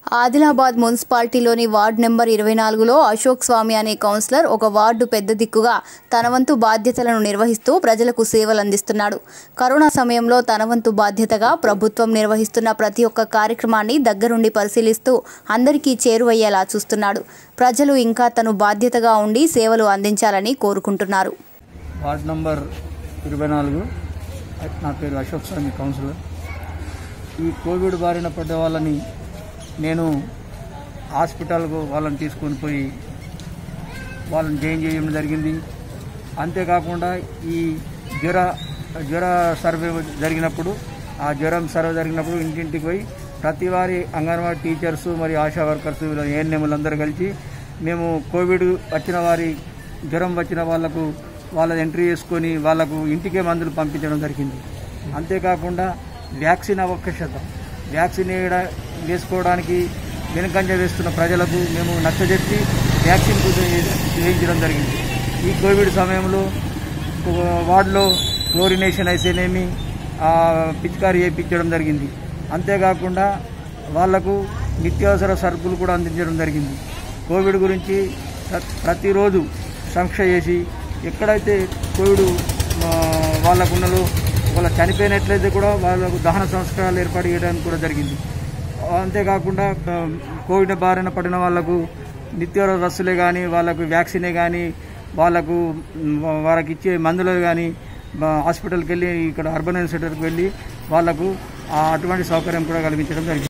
Adilabad మున్సిపాలిటీలోని ward number ఇరవై నాలుగులో అశోక్ స్వామి అనే కౌన్సిలర్ ఒక వార్డు పెద్ద దిక్కుగా తన వంతు బాధ్యతలను నిర్వహిస్తూ ప్రజలకు సేవలు అందిస్తున్నాడు కరోనా సమయంలో తన వంతు బాధ్యతగా ప్రభుత్వం నిర్వహిస్తున్న ప్రతి ఒక్క కార్యక్రమాన్ని దగ్గరుండి పరిశీలిస్తూ అందరికీ చేరువయ్యేలా చూస్తున్నాడు ప్రజలు ఇంకా తను బాధ్యతగా ఉండి సేవలు అందించాలని కోరుకుంటున్నారు వార్డ్ నంబర్ ఇరవై నాలుగు నా పేరు అశోక్ స్వామి కౌన్సిలర్ ఈ కోవిడ్ బారిన పడ్డ వాళ్ళని నేను హాస్పిటల్కు వాళ్ళని తీసుకొని పోయి వాళ్ళని జాయిన్ చేయడం జరిగింది అంతేకాకుండా ఈ జ్వర జ్వర సర్వే జరిగినప్పుడు ఆ జ్వరం సర్వే జరిగినప్పుడు ఇంటింటికి పోయి ప్రతి వారి అంగన్వాడీ టీచర్స్ మరియు ఆశా వర్కర్స్ ఏఎన్ఎంలందరూ కలిసి మేము కోవిడ్ వచ్చిన వారి జ్వరం వచ్చిన వాళ్ళకు వాళ్ళని ఎంట్రీ చేసుకొని వాళ్ళకు ఇంటికే మందులు పంపించడం జరిగింది అంతేకాకుండా వ్యాక్సిన్ అవకాశత వ్యాక్సిన్ వేయడా వేసుకోవడానికి వెనుకంజ వేస్తున్న ప్రజలకు మేము నచ్చజెప్పి వ్యాక్సిన్ వేయించడం జరిగింది ఈ కోవిడ్ సమయంలో ఒక వార్డులో క్లోరినేషన్ అయితేనేమి ఆ, పిచికారీ చేయించడం జరిగింది అంతేకాకుండా వాళ్లకు నిత్యావసర సరుకులు కూడా అందించడం జరిగింది కోవిడ్ గురించి ప్ర- ప్రతిరోజు సమీక్ష చేసి ఎక్కడైతే కోవిడ్ ఆ, వాళ్ళకు ఉన్నదో వాళ్ళ చనిపోయినట్లయితే కూడా వాళ్ళకు దహన సంస్కారాలు ఏర్పాటు చేయడానికి కూడా జరిగింది అంతేకాకుండా ఆ, కోవిడ్ బారిన పడిన వాళ్ళకు నిత్యావసర వస్తువులే కానీ వాళ్ళకు వ్యాక్సినే కానీ వాళ్ళకు మ్, వాళ్ళకి ఇచ్చే మందులు కానీ హాస్పిటల్కి వెళ్ళి ఇక్కడ అర్బన్ సెంటర్కి వెళ్ళి వాళ్ళకు ఆ అటువంటి సౌకర్యం కూడా కల్పించడం జరిగింది